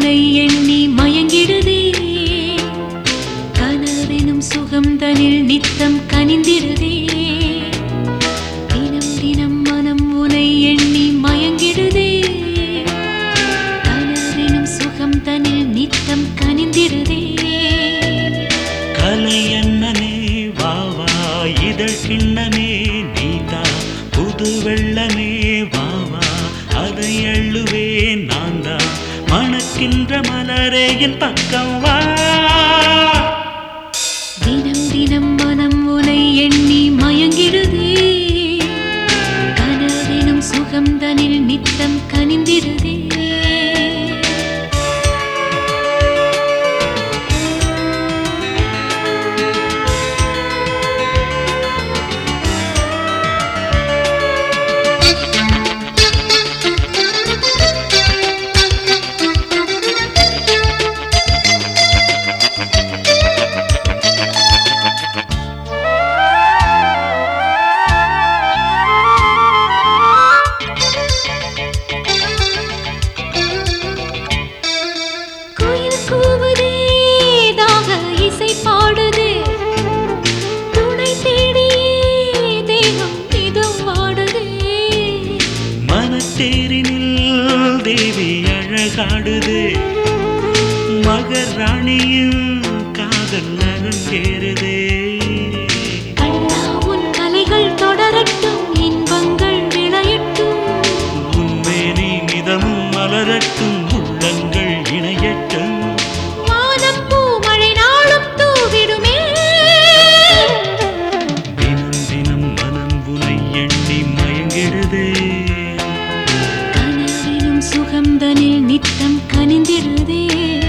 உனை எண்ணி மயங்கிடுதே கனவெனும் சுகம் தனில் நித்தம் கனிந்திடுதே தினம் தினம் மனம் உனை எண்ணி மயங்கிடுதே கனவெனும் சுகம் தனில் நித்தம் கனிந்திடுதே கலையண்ணனே வா வா இதழ் கிண்ணமே நீதா புது வெள்ளமே வா வா அதை அள்ளுவேன் நான் தான் மணக்கின்ற மலரே என் பக்கம் வா தினம் தினம் மனம் உனை எண்ணி மயங்கிடுதே கனவெனும் சுகம் தனில் நித்தம் கனிந்திடுதே குயில் கூவுதே தாக இசை பாடுதே துணை தேடியே தேகம் இதம் வாடுதே மனத்தேரினில் தேவி அழகாடுது மகராணியின் காதல் அரங்கேறுதே கண்ணா உன் கலைகள் தொடரட்டும் இன்பங்கள் விளையட்டும் உன்மேனி மிதமும் மலரட்டும் உள்ளங்கள் இணையட்டும் வானம் பூமழை நாளும் தூவிடுமே தினம் தினம் மனம் உனை எண்ணி மயங்கிடுதே கனவிலும் சுகந்தனில் நித்தம் கனிந்திடுதே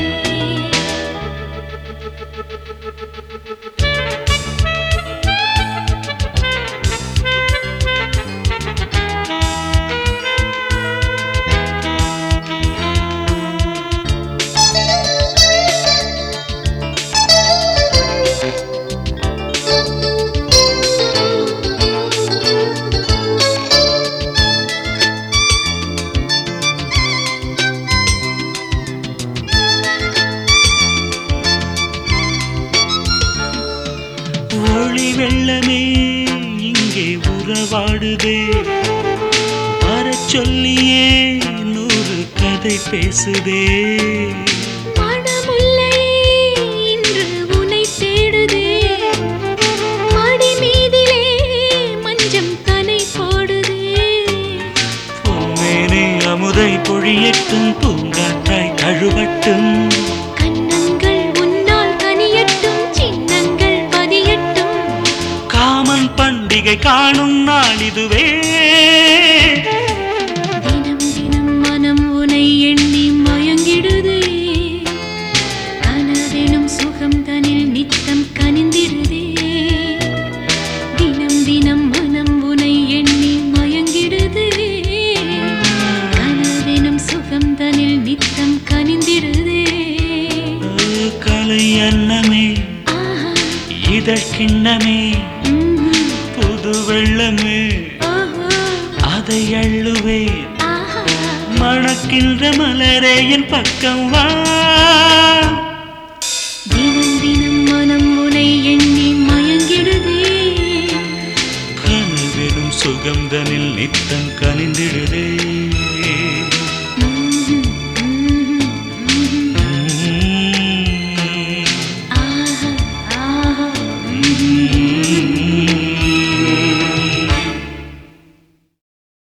ஒளி வெள்ளமே இங்கே உறவாடுதே வரச் சொல்லியே நூறு கதை பேசுதே மனமுல்லையே இன்று உனை தேடுதே மடி மீதிலே மஞ்சம் கனை போடுதே பொன்மேனே அமுதை பொழியட்டும் பூங்காற்றாய் தழுவட்டும் கன்னங்கள் உன்னால் கனியட்டும் சின்னங்கள் பதியட்டும் காமன் பண்டிகை காணும் நாள் இதுவே தினம் தினம் மனம் உனை எண்ணி மயங்கிடுதே கனவெனும் சுகம் தனில் நித்தம் கனிந்திடுதே தினம் தினம் மனம் உனை எண்ணி மயங்கிடுதே கனவெனும் சுகம் தனில் நித்தம் கனிந்திடுதே கலை அன்னமே ஆஹா இதழ்கிண்ணமே ம்ஹும். புது வெள்ளமே ஓஹோ அதை அள்ளுவேன் ஆஹா மணக்கின்ற மலரே என் பக்கம் வா தினம் தினம் மனம் உனை எண்ணி மயங்கிடுதே கனவெனும் சுகந்தனில் நித்தம் கனிந்திடுதே